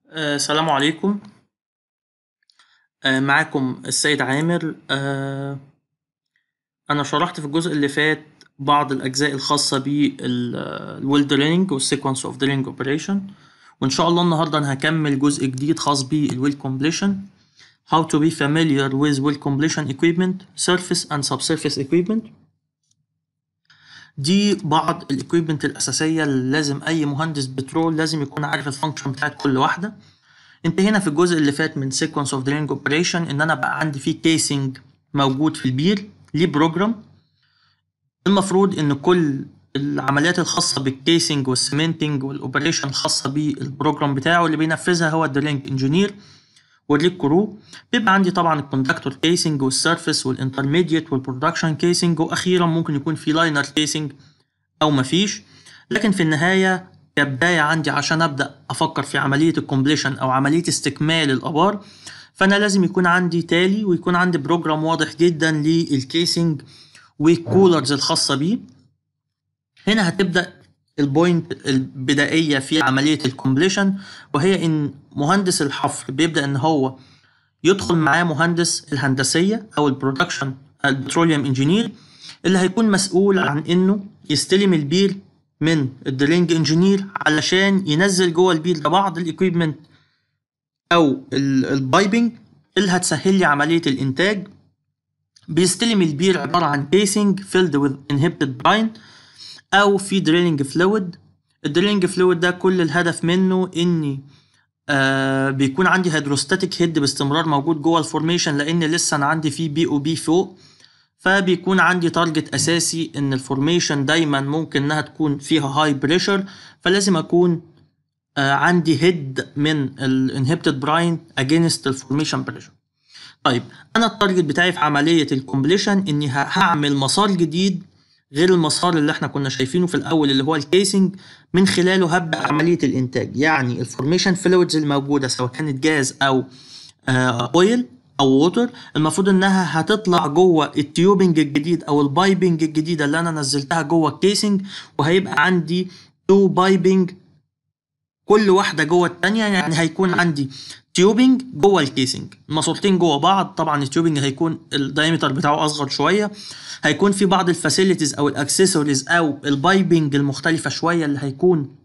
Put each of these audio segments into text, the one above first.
آه، السلام عليكم آه، معاكم السيد عامر آه، أنا شرحت في الجزء اللي فات بعض الأجزاء الخاصة بالويل درينج والسيكونس اوف درينج اوبريشن وإن شاء الله النهاردة أنا هكمل جزء جديد خاص بالويل كومبليشن How to be familiar with well completion equipment, surface and subsurface equipment دي بعض الاكويبمنت الأساسية اللي لازم أي مهندس بترول لازم يكون عارف الفانكشن بتاعت كل واحدة انتهينا في الجزء اللي فات من sequence of drilling operation ان انا بقى عندي فيه كيسنج موجود في البير ليه بروجرام المفروض ان كل العمليات الخاصة بالكيسنج والسيمنتنج والاوبريشن الخاصة بالبروجرام بتاعه اللي بينفذها هو الدرينج انجينير والليك كرو بيبقى عندي طبعا الكوندكتور كيسنج والسيرفيس والانترميديت والبرودكشن كيسنج واخيرا ممكن يكون في لاينر كيسنج او مفيش لكن في النهاية كبداية عندي عشان أبدأ أفكر في عملية الكومبليشن أو عملية استكمال الآبار فأنا لازم يكون عندي تالي ويكون عندي بروجرام واضح جدا للكيسنج والكولرز الخاصة بيه هنا هتبدأ البوينت البدائية في عملية الكومبليشن وهي إن مهندس الحفر بيبدأ إن هو يدخل معاه مهندس الهندسية أو البرودكشن البتروليوم انجينير اللي هيكون مسؤول عن إنه يستلم البير من الدرينج انجينير علشان ينزل جوه البير ده بعض الاكويبمنت او البايبنج اللي هتسهل لي عمليه الانتاج بيستلم البير عباره عن كيسنج فيلد وذ انهبتد براين او في دريلنج فلويد الدريلنج فلويد ده كل الهدف منه اني آه بيكون عندي هيدروستاتيك هيد باستمرار موجود جوه الفورميشن لان لسه انا عندي فيه بي او بي فوق فبيكون عندي تارجت اساسي ان الفورميشن دايما ممكن انها تكون فيها هاي بريشر فلازم اكون آه عندي هيد من الانهبتد براين اجينست الفورميشن بريشر طيب انا التارجت بتاعي في عمليه الكومبليشن اني هعمل مسار جديد غير المسار اللي احنا كنا شايفينه في الاول اللي هو الكيسنج من خلاله هبدا عمليه الانتاج يعني الفورميشن فلويدز الموجوده سواء كانت جاز او آه اويل او ووتر المفروض انها هتطلع جوه التيوبنج الجديد او البايبنج الجديده اللي انا نزلتها جوه الكيسنج وهيبقى عندي تو بايبنج كل واحده جوه الثانيه يعني هيكون عندي تيوبنج جوه الكيسنج ماسورتين جوه بعض طبعا التيوبنج هيكون الدايمتر بتاعه اصغر شويه هيكون في بعض الفاسيلتيز او الاكسسوارز او البايبنج المختلفه شويه اللي هيكون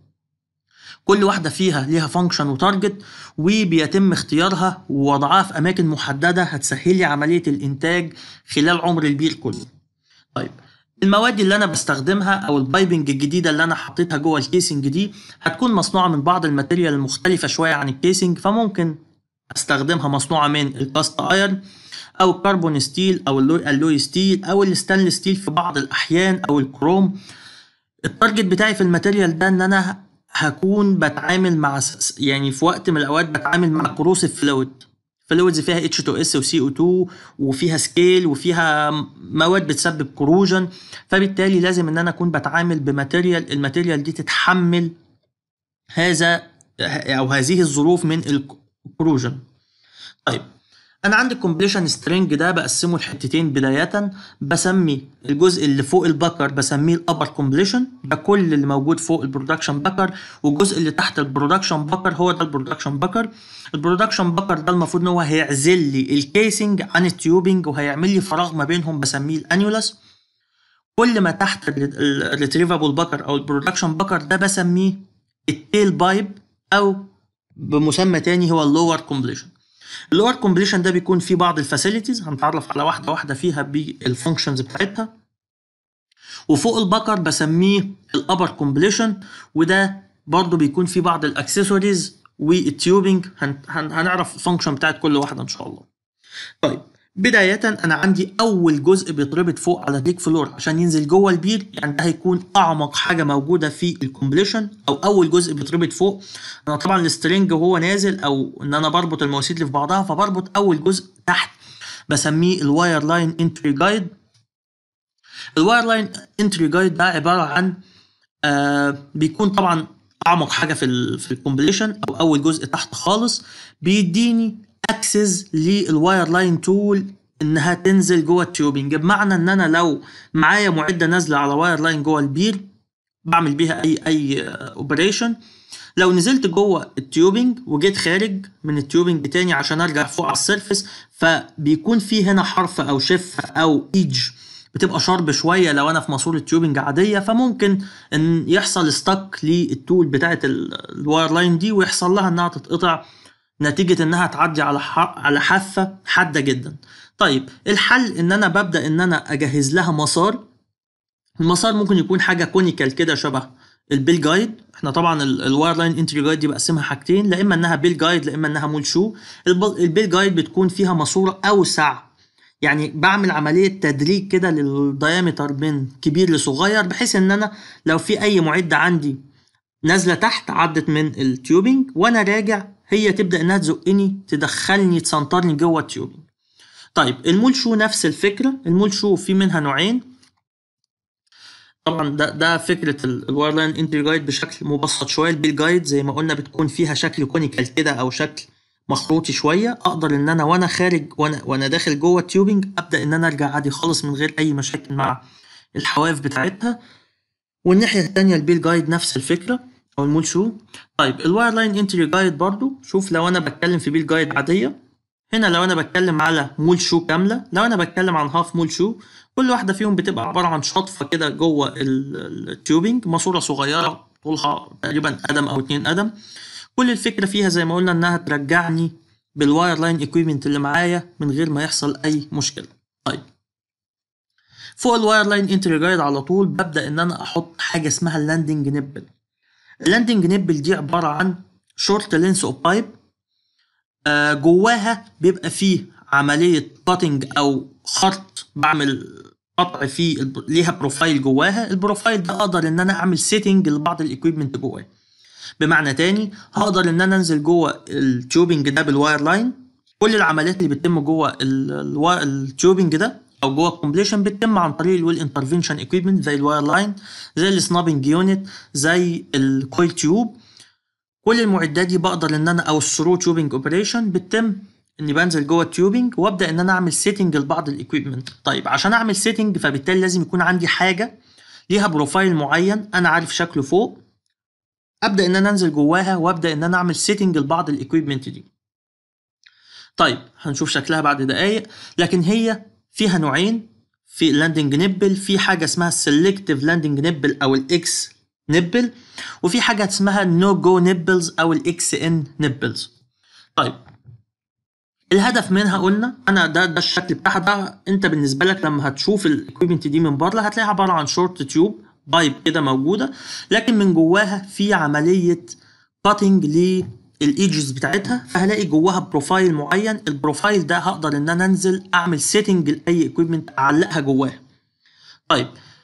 كل واحدة فيها ليها فانكشن وتارجت وبيتم اختيارها ووضعها في أماكن محددة هتسهل لي عملية الإنتاج خلال عمر البير كله. طيب المواد اللي أنا بستخدمها أو البايبنج الجديدة اللي أنا حطيتها جوه الكيسنج دي هتكون مصنوعة من بعض الماتيريال المختلفة شوية عن الكيسنج فممكن أستخدمها مصنوعة من الكاست ايرن أو الكربون ستيل أو اللوي ستيل أو الستانلس ستيل في بعض الأحيان أو الكروم. التارجت بتاعي في الماتيريال ده إن أنا هكون بتعامل مع يعني في وقت من الاوقات بتعامل مع كروسيف فلويد فلويدز فيها H2S و CO2 وفيها سكيل وفيها مواد بتسبب كروجن فبالتالي لازم ان انا اكون بتعامل بماتيريال الماتيريال دي تتحمل هذا او هذه الظروف من الكروجن طيب انا عندي الكومبليشن سترينج ده بقسمه لحتتين بدايه بسمي الجزء اللي فوق البكر بسميه الابر كومبليشن ده كل اللي موجود فوق البرودكشن بكر والجزء اللي تحت البرودكشن بكر هو ده البرودكشن بكر البرودكشن بكر ده المفروض ان هو هيعزل لي الكيسنج عن التيوبنج وهيعمل لي فراغ ما بينهم بسميه الانيولاس كل ما تحت الريتريفابل بكر او البرودكشن بكر ده بسميه التيل بايب او بمسمى تاني هو اللور كومبليشن اللور كومبليشن ده بيكون فيه بعض الفاسيلتيز هنتعرف على واحده واحده فيها بالفانكشنز بتاعتها وفوق البكر بسميه الابر كومبليشن وده برضو بيكون فيه بعض الاكسسوارز والتيوبنج هن هن هنعرف الفانكشن بتاعت كل واحده ان شاء الله طيب بداية أنا عندي أول جزء بيتربط فوق على ديك فلور عشان ينزل جوه البير يعني ده هيكون أعمق حاجة موجودة في الكومبليشن أو أول جزء بيتربط فوق أنا طبعا السترنج وهو نازل أو إن أنا بربط المواسير اللي في بعضها فبربط أول جزء تحت بسميه الواير لاين انتري جايد الواير لاين انتري جايد ده عبارة عن آه بيكون طبعا أعمق حاجة في ال في الكومبليشن أو أول جزء تحت خالص بيديني اكسس للواير لاين تول انها تنزل جوه التيوبنج بمعنى ان انا لو معايا معده نازله على واير لاين جوه البير بعمل بيها اي اي اوبريشن لو نزلت جوه التيوبنج وجيت خارج من التيوبنج تاني عشان ارجع فوق على السيرفس فبيكون في هنا حرف او شف او ايدج بتبقى شارب شويه لو انا في ماسوره تيوبنج عاديه فممكن ان يحصل ستك للتول بتاعه الواير لاين دي ويحصل لها انها تتقطع نتيجه انها تعدي على على حافه حاده جدا طيب الحل ان انا ببدا ان انا اجهز لها مسار المسار ممكن يكون حاجه كونيكال كده شبه البيل جايد احنا طبعا الواير لاين انتري جايد دي بقسمها حاجتين لا اما انها بيل جايد لا اما انها مول شو البيل جايد بتكون فيها ماسوره اوسع يعني بعمل عمليه تدريج كده للديامتر من كبير لصغير بحيث ان انا لو في اي معده عندي نازله تحت عدت من التيوبنج وانا راجع هي تبدا انها تزقني تدخلني تسنطرني جوه التيوبنج طيب المول شو نفس الفكره المول شو في منها نوعين طبعا ده ده فكره الواير لاين انتري جايد بشكل مبسط شويه البيل جايد زي ما قلنا بتكون فيها شكل كونيكال كده او شكل مخروطي شويه اقدر ان انا وانا خارج وانا وانا داخل جوه التيوبنج ابدا ان انا ارجع عادي خالص من غير اي مشاكل مع الحواف بتاعتها والناحيه الثانيه البيل جايد نفس الفكره او المول شو طيب الواير لاين انتري جايد برضو شوف لو انا بتكلم في بيل جايد عاديه هنا لو انا بتكلم على مول شو كامله لو انا بتكلم عن هاف مول شو كل واحده فيهم بتبقى عباره عن شطفه كده جوه التيوبنج ماسوره صغيره طولها تقريبا قدم او اتنين قدم كل الفكره فيها زي ما قلنا انها ترجعني بالواير لاين اكويبمنت اللي معايا من غير ما يحصل اي مشكله طيب فوق الواير لاين انتري جايد على طول ببدا ان انا احط حاجه اسمها اللاندنج نبل اللاندنج نبل دي عباره عن شورت لينس اوف بايب جواها بيبقى فيه عمليه كاتنج او خرط بعمل قطع فيه ليها بروفايل جواها البروفايل ده اقدر ان انا اعمل سيتنج لبعض الاكويبمنت جواه بمعنى تاني هقدر ان انا انزل جوه التيوبنج ده بالواير لاين كل العمليات اللي بتتم جوه التيوبنج ده او جوه الكومبليشن بتتم عن طريق الويل انترفنشن اكويبمنت زي الواير لاين زي السنابنج يونت زي الكويل تيوب كل المعدات دي بقدر ان انا او الثرو تيوبنج اوبريشن بتتم اني بنزل جوه التيوبنج وابدا ان انا اعمل سيتنج لبعض الاكويبمنت طيب عشان اعمل سيتنج فبالتالي لازم يكون عندي حاجه ليها بروفايل معين انا عارف شكله فوق ابدا ان انا انزل جواها وابدا ان انا اعمل سيتنج لبعض الاكويبمنت دي طيب هنشوف شكلها بعد دقايق لكن هي فيها نوعين في اللاندنج نبل في حاجه اسمها السلكتيف لاندنج نبل او الاكس نبل وفي حاجه اسمها النو جو نبلز او الاكس ان نبلز طيب الهدف منها قلنا انا ده ده الشكل بتاعها ده انت بالنسبه لك لما هتشوف الاكويبمنت دي من بره هتلاقيها عباره عن شورت تيوب بايب كده موجوده لكن من جواها في عمليه كاتنج للايدجز بتاعتها فهلاقي جواها بروفايل معين البروفايل ده هقدر ان انا انزل اعمل سيتنج لاي اكويبمنت اعلقها جواها طيب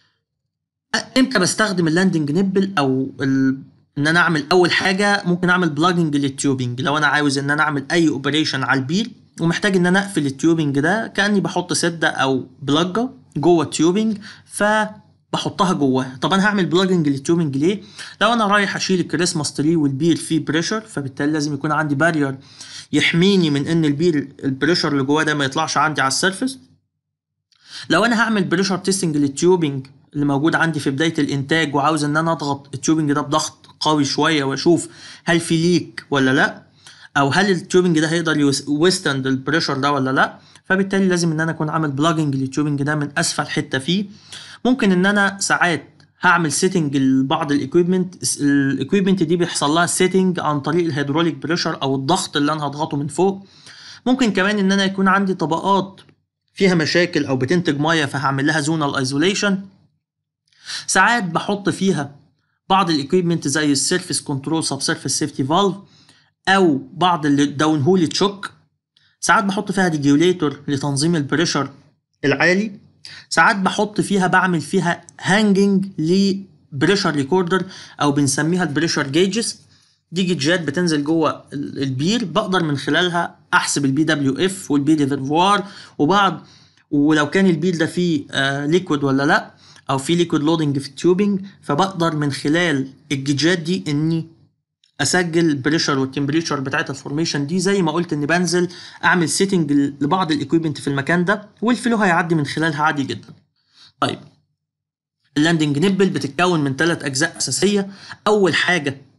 امتى بستخدم اللاندنج نبل او ال... ان انا اعمل اول حاجه ممكن اعمل بلاجنج للتيوبنج لو انا عاوز ان انا اعمل اي اوبريشن على البير ومحتاج ان انا اقفل التيوبنج ده كاني بحط سده او بلاجه جوه التيوبنج ف بحطها جواها طب انا هعمل بلاجنج للتيوبنج ليه لو انا رايح اشيل الكريسماس تري والبير فيه بريشر فبالتالي لازم يكون عندي بارير يحميني من ان البير البريشر اللي جواه ده ما يطلعش عندي على السيرفس لو انا هعمل بريشر تيستنج للتيوبنج اللي موجود عندي في بدايه الانتاج وعاوز ان انا اضغط التيوبنج ده بضغط قوي شويه واشوف هل في ليك ولا لا او هل التيوبنج ده هيقدر يوستند البريشر ده ولا لا فبالتالي لازم ان انا اكون عامل بلاجنج للتيوبنج ده من اسفل حته فيه ممكن ان انا ساعات هعمل سيتنج لبعض الاكويبمنت الاكويبمنت دي بيحصل لها سيتنج عن طريق الهيدروليك بريشر او الضغط اللي انا هضغطه من فوق ممكن كمان ان انا يكون عندي طبقات فيها مشاكل او بتنتج ميه فهعمل لها زونال ايزوليشن ساعات بحط فيها بعض الاكويبمنت زي السيرفيس كنترول سب سيرفيس سيفتي فالف او بعض الداون هول تشوك ساعات بحط فيها ريجوليتور لتنظيم البريشر العالي ساعات بحط فيها بعمل فيها هانجنج لبريشر ريكوردر او بنسميها البريشر جيجز دي جيجات بتنزل جوه البير بقدر من خلالها احسب البي دبليو اف والبي ريزرفوار وبعض ولو كان البير ده فيه آه ليكويد ولا لا او في ليكويد لودنج في التيوبنج فبقدر من خلال الجيجات دي اني اسجل البريشر والتمبريتشر بتاعت الفورميشن دي زي ما قلت اني بنزل اعمل سيتنج لبعض الاكويبمنت في المكان ده والفلو هيعدي من خلالها عادي جدا طيب اللاندنج نبل بتتكون من ثلاث اجزاء اساسيه اول حاجه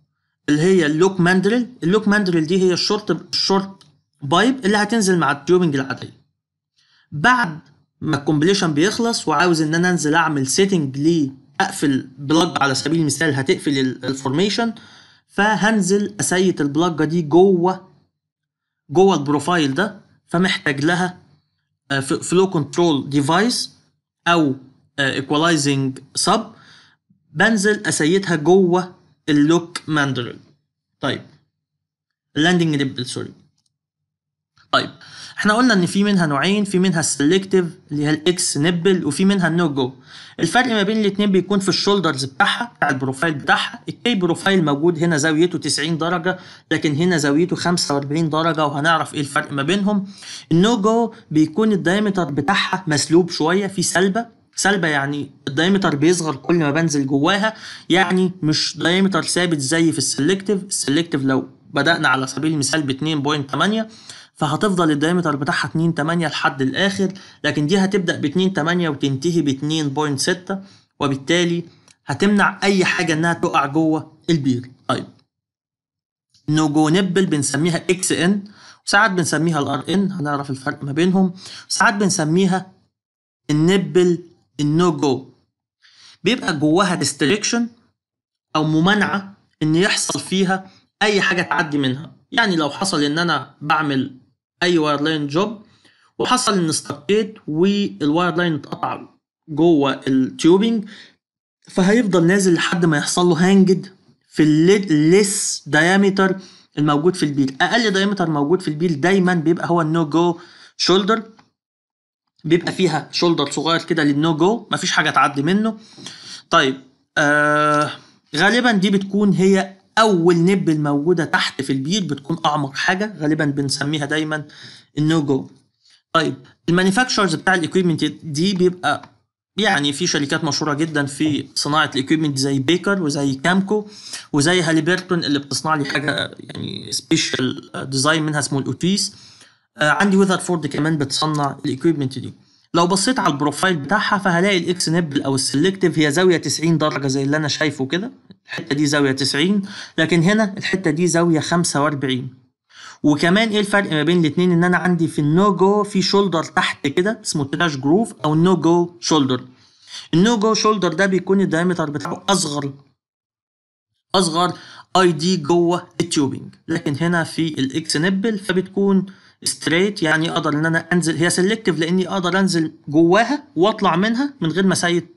اللي هي اللوك ماندريل اللوك ماندريل دي هي الشورت الشورت بايب اللي هتنزل مع التيوبنج العاديه بعد ما الكومبليشن بيخلص وعاوز ان انا انزل اعمل سيتنج ليه اقفل بلاج على سبيل المثال هتقفل الفورميشن فهنزل اسيت البلاجه دي جوه جوه البروفايل ده فمحتاج لها فلو كنترول ديفايس او ايكولايزنج سب بنزل اسيتها جوه اللوك ماندرل طيب اللاندنج نيبل سوري طيب احنا قلنا ان في منها نوعين في منها السلكتيف اللي هي الاكس نيبل وفي منها النو جو الفرق ما بين الاثنين بيكون في الشولدرز بتاعها بتاع البروفايل بتاعها الكي بروفايل موجود هنا زاويته 90 درجه لكن هنا زاويته 45 درجه وهنعرف ايه الفرق ما بينهم النو جو بيكون الدايمتر بتاعها مسلوب شويه في سلبه سلبة يعني الدايمتر بيصغر كل ما بنزل جواها يعني مش دايمتر ثابت زي في السلكتيف السلكتيف لو بدأنا على سبيل المثال ب 2.8 فهتفضل الدايمتر بتاعها 2 8 لحد الاخر لكن دي هتبدا ب 2 8 وتنتهي ب 2.6 وبالتالي هتمنع اي حاجه انها تقع جوه البير طيب نو جو نبل بنسميها اكس ان وساعات بنسميها الار ان هنعرف الفرق ما بينهم ساعات بنسميها النبل النو جو بيبقى جواها ريستريكشن او ممانعه ان يحصل فيها اي حاجه تعدي منها يعني لو حصل ان انا بعمل اي واير لاين جوب وحصل ان استقيت والواير لاين اتقطع جوه التيوبينج فهيفضل نازل لحد ما يحصل له هانجد في الليس دايمتر الموجود في البيل اقل دايمتر موجود في البيل دايما بيبقى هو النو جو شولدر بيبقى فيها شولدر صغير كده للنو جو مفيش حاجه تعدي منه طيب آه غالبا دي بتكون هي اول نبل موجوده تحت في البير بتكون اعمق حاجه غالبا بنسميها دايما النو جو طيب المانيفاكتشرز بتاع الاكويبمنت دي بيبقى يعني في شركات مشهوره جدا في صناعه الاكويبمنت زي بيكر وزي كامكو وزي هاليبرتون اللي بتصنع لي حاجه يعني سبيشال ديزاين منها اسمه الاوتيس آه عندي ويذرفورد كمان بتصنع الاكويبمنت دي لو بصيت على البروفايل بتاعها فهلاقي الاكس نبل او السلكتيف هي زاويه 90 درجه زي اللي انا شايفه كده الحته دي زاويه 90 لكن هنا الحته دي زاويه 45 وكمان ايه الفرق ما بين الاثنين ان انا عندي في النو جو في شولدر تحت كده اسمه تراش جروف او النو جو شولدر النو جو شولدر ده بيكون الدايمتر بتاعه اصغر اصغر اي دي جوه التيوبينج لكن هنا في الاكس نبل فبتكون ستريت يعني اقدر ان انا انزل هي سيلكتيف لاني اقدر انزل جواها واطلع منها من غير ما اسيت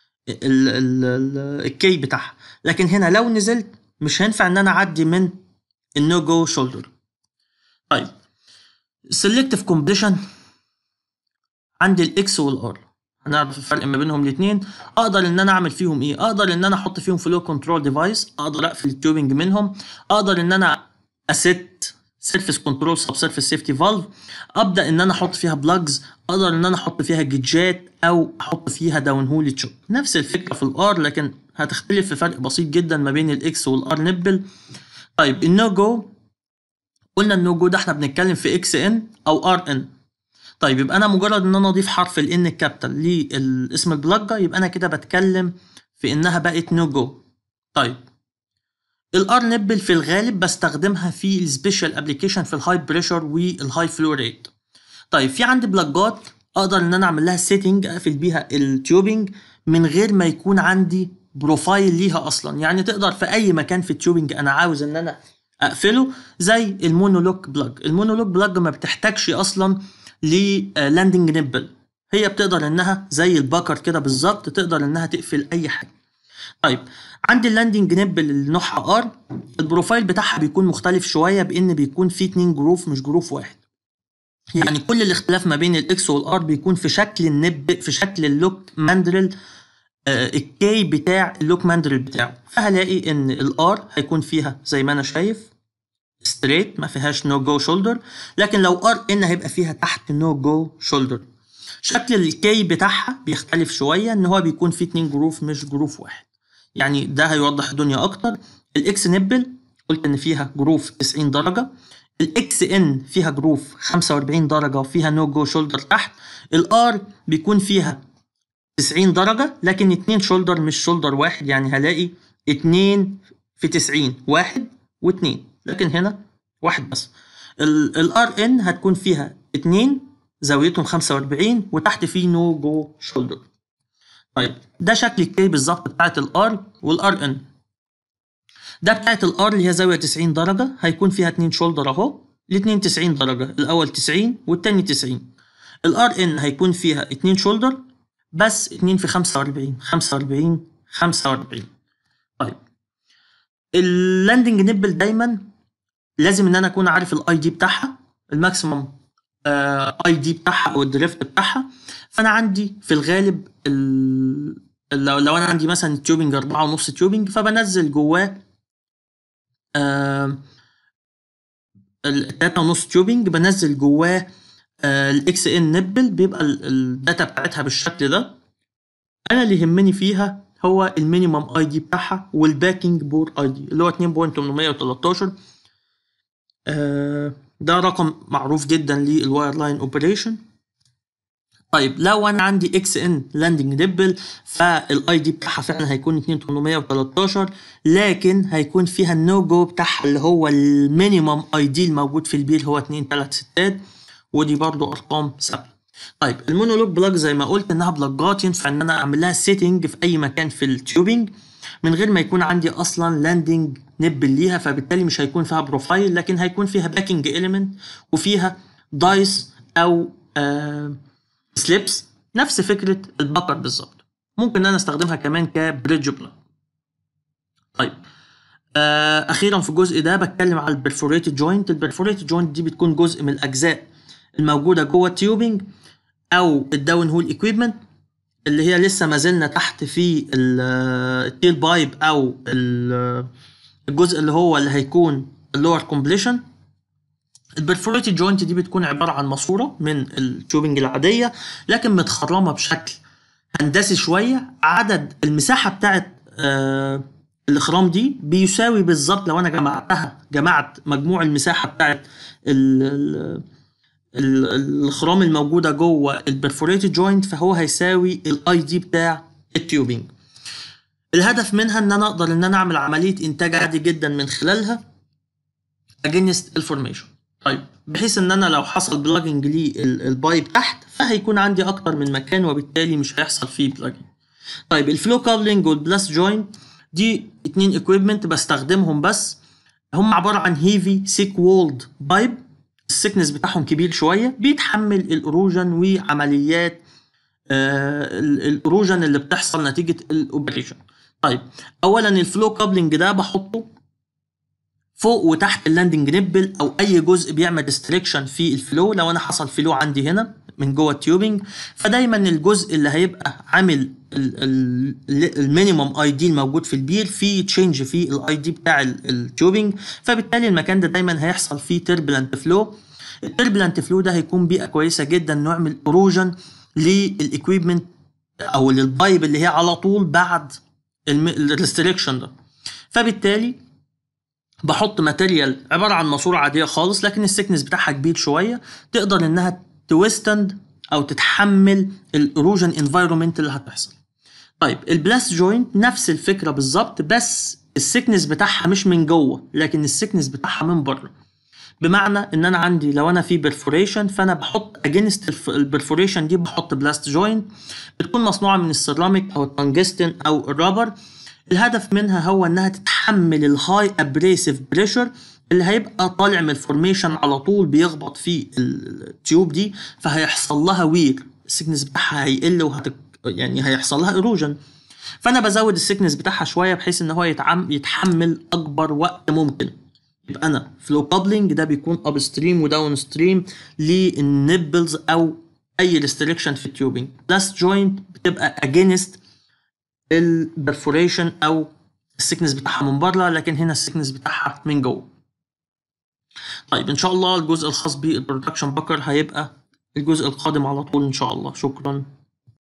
الكي بتاعها لكن هنا لو نزلت مش هينفع ان انا اعدي من النو جو شولدر طيب السلكتيف كومبليشن عندي الاكس والار هنعرف الفرق ما بينهم الاثنين اقدر ان انا اعمل فيهم ايه اقدر ان انا احط فيهم فلو كنترول ديفايس اقدر اقفل التيوبنج منهم اقدر ان انا اسيت سيرفيس كنترول سب سيرفيس سيفتي فالف ابدا ان انا احط فيها بلاجز اقدر ان انا احط فيها جيجات او احط فيها داون هول تشوك نفس الفكره في الار لكن هتختلف في فرق بسيط جدا ما بين الاكس والار نبل طيب النو جو قلنا النو جو ده احنا بنتكلم في اكس ان او ار ان طيب يبقى انا مجرد ان انا اضيف حرف الان الكابيتال لاسم البلاجه يبقى انا كده بتكلم في انها بقت نو جو طيب الار نبل في الغالب بستخدمها في السبيشال ابلكيشن في الهاي بريشر والهاي فلو ريت طيب في عندي بلاجات اقدر ان انا اعمل لها سيتنج اقفل بيها التيوبنج من غير ما يكون عندي بروفايل ليها اصلا يعني تقدر في اي مكان في التيوبنج انا عاوز ان انا اقفله زي المونولوك بلاج المونولوك بلاج ما بتحتاجش اصلا للاندنج نبل هي بتقدر انها زي الباكر كده بالظبط تقدر انها تقفل اي حاجه طيب عندي اللاندنج نبل اللي نوعها ار البروفايل بتاعها بيكون مختلف شويه بان بيكون فيه اتنين جروف مش جروف واحد يعني كل الاختلاف ما بين الاكس والار بيكون في شكل النب في شكل اللوك ماندرل آه الكي بتاع اللوك ماندرل بتاعه فهلاقي ان الار هيكون فيها زي ما انا شايف ستريت ما فيهاش نو جو شولدر لكن لو ار ان هيبقى فيها تحت نو جو شولدر شكل الكي بتاعها بيختلف شويه ان هو بيكون فيه اتنين جروف مش جروف واحد يعني ده هيوضح الدنيا اكتر الاكس نبل قلت ان فيها جروف 90 درجه الاكس ان فيها جروف 45 درجه وفيها نو جو شولدر تحت الار بيكون فيها 90 درجه لكن اتنين شولدر مش شولدر واحد يعني هلاقي اتنين في 90 واحد واتنين لكن هنا واحد بس الار ان هتكون فيها اتنين زاويتهم 45 وتحت فيه نو جو شولدر طيب ده شكل الكي بالظبط بتاعت الار والار ان ده بتاعت الار اللي هي زاويه 90 درجه هيكون فيها اتنين شولدر اهو الاتنين 90 درجه الاول 90 والتاني 90 الار ان هيكون فيها اتنين شولدر بس اتنين في 45 45 45 طيب اللاندنج نبل دايما لازم ان انا اكون عارف الاي دي بتاعها الماكسيمم اي دي بتاعها او الدريفت بتاعها فانا عندي في الغالب ال... لو, لو انا عندي مثلا تيوبنج أربعة ونص تيوبنج فبنزل جواه آه التلاتة ونص تيوبنج بنزل جواه آه الاكس ان نبل بيبقى الداتا بتاعتها بالشكل ده انا اللي يهمني فيها هو المينيمم اي دي بتاعها والباكينج بور اي دي اللي هو 2.813 آه ده رقم معروف جدا للواير لاين اوبريشن طيب لو انا عندي اكس ان لاندنج نبل فالاي دي بتاعها فعلا هيكون 2813 لكن هيكون فيها النو جو بتاعها اللي هو المينيمم اي دي الموجود في البير هو 2 3 ستات ودي برضو ارقام ثابته طيب المونولوج بلاج زي ما قلت انها بلاجات ينفع ان انا اعمل لها سيتنج في اي مكان في التيوبنج من غير ما يكون عندي اصلا لاندنج نبل ليها فبالتالي مش هيكون فيها بروفايل لكن هيكون فيها باكينج اليمنت وفيها دايس او آه سليبس نفس فكره البكر بالظبط ممكن ان انا استخدمها كمان كبريدج بلاج طيب آه اخيرا في الجزء ده بتكلم على البرفوريتد جوينت البرفوريتد جوينت دي بتكون جزء من الاجزاء الموجوده جوه التيوبنج او الداون هول ايكويبمنت اللي هي لسه ما زلنا تحت في التيل بايب او الجزء اللي هو اللي هيكون اللور كومبليشن البرفوريتد جوينت دي بتكون عباره عن ماسوره من التيوبنج العاديه لكن متخرمه بشكل هندسي شويه عدد المساحه بتاعت آه الاخرام دي بيساوي بالظبط لو انا جمعتها جمعت مجموع المساحه بتاعت الاخرام الموجوده جوه البرفوريتد جوينت فهو هيساوي الاي دي بتاع التيوبنج الهدف منها ان انا اقدر ان انا اعمل عمليه انتاج عادي جدا من خلالها اجينست الفورميشن طيب بحيث ان انا لو حصل بلاجنج للبايب تحت فهيكون عندي اكتر من مكان وبالتالي مش هيحصل فيه بلاجنج طيب الفلو كابلنج والبلاس جوينت دي اتنين اكويبمنت بستخدمهم بس هم عباره عن هيفي سيك وولد بايب السكنس بتاعهم كبير شويه بيتحمل الاروجن وعمليات آه الاروجن اللي بتحصل نتيجه الاوبريشن طيب اولا الفلو كابلنج ده بحطه فوق وتحت اللاندنج نبل او اي جزء بيعمل ريستريكشن في الفلو لو انا حصل فلو عندي هنا من جوه التيوبنج فدايما الجزء اللي هيبقى عامل المينيمم اي دي الموجود في البير في تشينج في الاي دي بتاع التيوبنج فبالتالي المكان ده دايما هيحصل فيه تربلنت فلو التربلنت فلو ده هيكون بيئه كويسه جدا نعمل اروجن للاكويبمنت او للبايب اللي هي على طول بعد الريستريكشن ده فبالتالي بحط ماتيريال عباره عن ماسوره عاديه خالص لكن السكنس بتاعها كبير شويه تقدر انها تويستند او تتحمل الاروجن انفايرمنت اللي هتحصل طيب البلاست جوينت نفس الفكره بالظبط بس السكنس بتاعها مش من جوه لكن السكنس بتاعها من بره بمعنى ان انا عندي لو انا في بيرفوريشن فانا بحط اجينست البرفوريشن دي بحط بلاست جوينت بتكون مصنوعه من السيراميك او التنجستن او الرابر الهدف منها هو انها تتحمل الهاي ابريسيف بريشر اللي هيبقى طالع من الفورميشن على طول بيخبط في التيوب دي فهيحصل لها وير السكنس بتاعها هيقل وهت يعني هيحصل لها ايروجن فانا بزود السكنس بتاعها شويه بحيث ان هو يتعم... يتحمل اكبر وقت ممكن يبقى انا فلو كابلنج ده بيكون اب ستريم وداون ستريم للنبلز او اي ريستريكشن في التيوبنج بلاست جوينت بتبقى اجينست البرفوريشن او السكنس بتاعها من بره لكن هنا السكنس بتاعها من جوه طيب ان شاء الله الجزء الخاص بالبرودكشن بكر هيبقى الجزء القادم على طول ان شاء الله شكرا